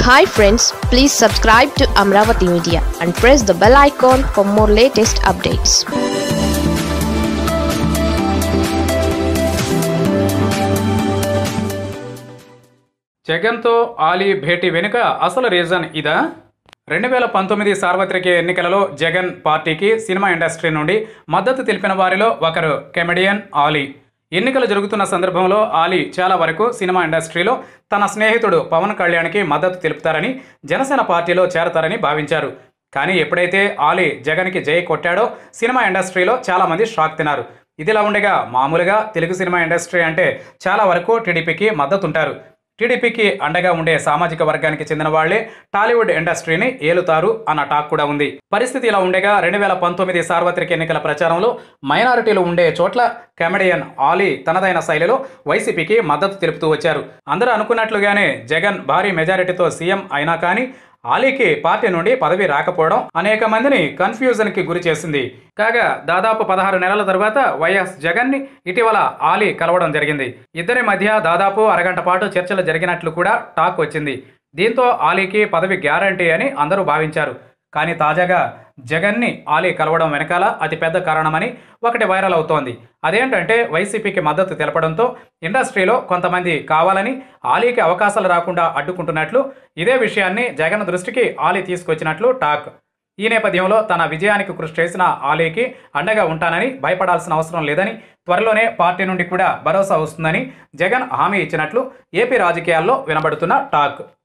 hi friends please subscribe to Amaravati media and press the bell icon for more latest updates జగన్తో ఆలీ భేటీ వెనుక అసలు reason ఇదా రెండు వేల పంతొమ్మిది సార్వత్రిక ఎన్నికలలో జగన్ పార్టీకి సినిమా ఇండస్ట్రీ నుండి మద్దతు తెలిపిన వారిలో ఒకరు కెమెడియన్ ఆలీ ఎన్నికలు జరుగుతున్న సందర్భంలో ఆలీ చాలా వరకు సినిమా ఇండస్ట్రీలో తన స్నేహితుడు పవన్ కళ్యాణ్కి మద్దతు తెలుపుతారని జనసేన పార్టీలో చేరతారని భావించారు కానీ ఎప్పుడైతే ఆలీ జగన్కి జై కొట్టాడో సినిమా ఇండస్ట్రీలో చాలామంది షాక్ తిన్నారు ఇదిలా ఉండగా మామూలుగా తెలుగు సినిమా ఇండస్ట్రీ అంటే చాలా వరకు టీడీపీకి మద్దతుంటారు టీడీపీకి అండగా ఉండే సామాజిక వర్గానికి చెందిన వాళ్లే టాలీవుడ్ ఇండస్ట్రీని ఏలుతారు అన్న టాక్ కూడా ఉంది పరిస్థితి ఇలా ఉండగా రెండు వేల పంతొమ్మిది సార్వత్రిక ఎన్నికల ప్రచారంలో మైనారిటీలు ఉండే చోట్ల కమెడియన్ ఆలీ తనదైన శైలిలో వైసీపీకి మద్దతు తెలుపుతూ వచ్చారు అందరూ అనుకున్నట్లుగానే జగన్ భారీ మెజారిటీతో సీఎం అయినా కానీ ఆలీకి పార్టీ నుండి పదవి రాకపోవడం అనేక మందిని కన్ఫ్యూజన్ కి గురి చేసింది కాగా దాదాపు పదహారు నెలల తర్వాత వైఎస్ జగన్ ని ఇటీవల ఆలీ కలవడం జరిగింది ఇద్దరి మధ్య దాదాపు అరగంట పాటు చర్చలు జరిగినట్లు కూడా టాక్ వచ్చింది దీంతో ఆలీకి పదవి గ్యారంటీ అని అందరూ భావించారు కానీ తాజాగా జగన్ని ఆలీ కలవడం వెనకాల అతిపెద్ద కారణమని ఒకటి వైరల్ అవుతోంది అదేంటంటే వైసీపీకి మద్దతు తెలపడంతో ఇండస్ట్రీలో కొంతమంది కావాలని ఆలీకి అవకాశాలు రాకుండా అడ్డుకుంటున్నట్లు ఇదే విషయాన్ని జగన్ దృష్టికి ఆలీ తీసుకొచ్చినట్లు టాక్ ఈ నేపథ్యంలో తన విజయానికి కృషి చేసిన ఆలీకి అండగా ఉంటానని భయపడాల్సిన అవసరం లేదని త్వరలోనే పార్టీ నుండి కూడా భరోసా వస్తుందని జగన్ హామీ ఇచ్చినట్లు ఏపీ రాజకీయాల్లో వినబడుతున్న టాక్